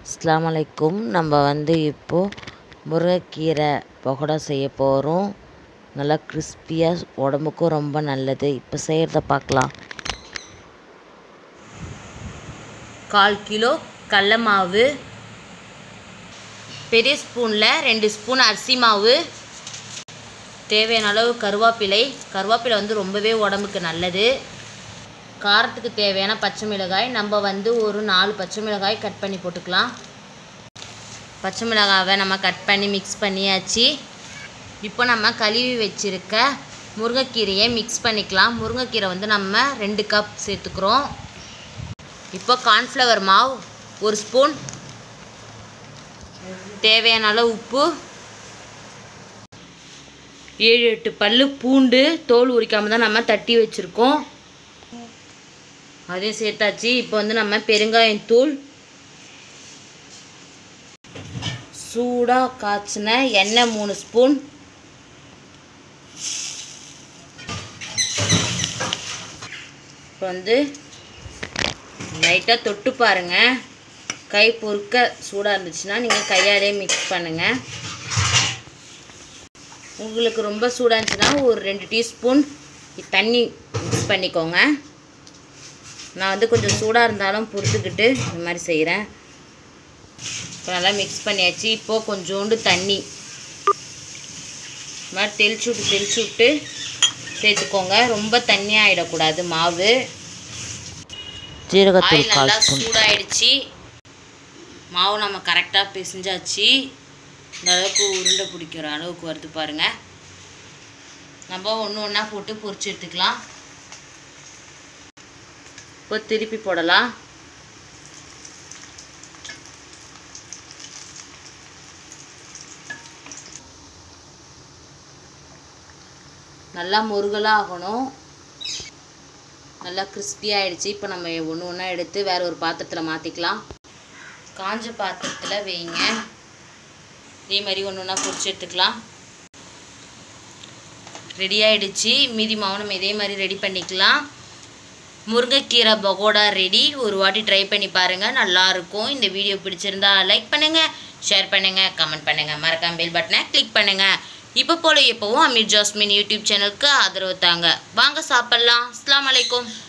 அஸ்ஸலாமு அலைக்கும் நம்ம வந்து இப்போது முருங்கைக்கீரை பகோடா செய்ய போகிறோம் நல்லா கிறிஸ்பியாக உடம்புக்கும் ரொம்ப நல்லது இப்போ செய்கிறத பார்க்கலாம் கால் கிலோ கடல மாவு பெரிய ஸ்பூனில் ரெண்டு ஸ்பூன் அரிசி மாவு தேவையான அளவு கருவேப்பிலை கருவேப்பிலை வந்து ரொம்பவே உடம்புக்கு நல்லது காரத்துக்கு தேவையான பச்சை மிளகாய் நம்ம வந்து ஒரு நாலு பச்சை மிளகாய் கட் பண்ணி போட்டுக்கலாம் பச்சை மிளகாவை நம்ம கட் பண்ணி மிக்ஸ் பண்ணியாச்சு இப்போ நம்ம கழுவி வச்சுருக்க முருங்கைக்கீரையை மிக்ஸ் பண்ணிக்கலாம் முருங்கைக்கீரை வந்து நம்ம ரெண்டு கப் சேர்த்துக்கிறோம் இப்போ கார்ன்ஃப்ளவர் மாவு ஒரு ஸ்பூன் தேவையான அளவு உப்பு ஏழு எட்டு பல்லு பூண்டு தோல் உரிக்காமல் தான் நம்ம தட்டி வச்சுருக்கோம் அதையும் சேர்த்தாச்சு இப்போ வந்து நம்ம பெருங்காயம் தூள் சூடாக காய்ச்சின எண்ணெய் மூணு ஸ்பூன் இப்போ வந்து லைட்டாக தொட்டு பாருங்கள் கை பொறுக்க சூடாக இருந்துச்சுன்னா நீங்கள் கையாலே மிக்ஸ் பண்ணுங்கள் உங்களுக்கு ரொம்ப சூடாக இருந்துச்சுன்னா ஒரு ரெண்டு டீஸ்பூன் தண்ணி மிக்ஸ் பண்ணிக்கோங்க நான் வந்து கொஞ்சம் சூடாக இருந்தாலும் பொறுத்துக்கிட்டு இந்த மாதிரி செய்கிறேன் இப்போ நல்லா மிக்ஸ் பண்ணியாச்சு இப்போது கொஞ்சோண்டு தண்ணி இந்த மாதிரி தெளிச்சு விட்டு தெளிச்சு விட்டு சேர்த்துக்கோங்க ரொம்ப தண்ணியாக ஆகிடக்கூடாது மாவு ஜீரகத்தூள் ஆயில் கால் நல்லா ஸ்பூன் சூடாயிடுச்சு மாவு நம்ம கரெக்டாக பிசைஞ்சாச்சு இந்த அளவுக்கு உருண்டை பிடிக்கிற அளவுக்கு வருது பாருங்க நம்ம ஒன்று ஒன்றா போட்டு பொரிச்சு எடுத்துக்கலாம் இப்போ திருப்பி போடலாம் நல்லா முருகலாக ஆகணும் நல்லா கிறிஸ்பியாக ஆயிடுச்சு இப்போ நம்ம ஒன்று ஒன்றா எடுத்து வேற ஒரு பாத்திரத்தில் மாற்றிக்கலாம் காஞ்ச பாத்திரத்தில் வைங்க இதே மாதிரி ஒன்று ஒன்றா பொரிச்சு எடுத்துக்கலாம் ரெடி ஆயிடுச்சு மீதி மாவு நம்ம இதே மாதிரி ரெடி பண்ணிக்கலாம் முருங்கைக்கீரை பகோடா ரெடி ஒரு வாட்டி ட்ரை பண்ணி பாருங்கள் நல்லாயிருக்கும் இந்த வீடியோ பிடிச்சிருந்தா லைக் பண்ணுங்கள் ஷேர் பண்ணுங்கள் கமெண்ட் பண்ணுங்கள் மறக்காம பெல் பட்டனை கிளிக் பண்ணுங்கள் இப்போ போல எப்போவும் அமீர் ஜாஸ்மின் யூடியூப் சேனலுக்கு ஆதரவு தாங்க வாங்க சாப்பிட்லாம் அஸ்லாம் அலைக்கும்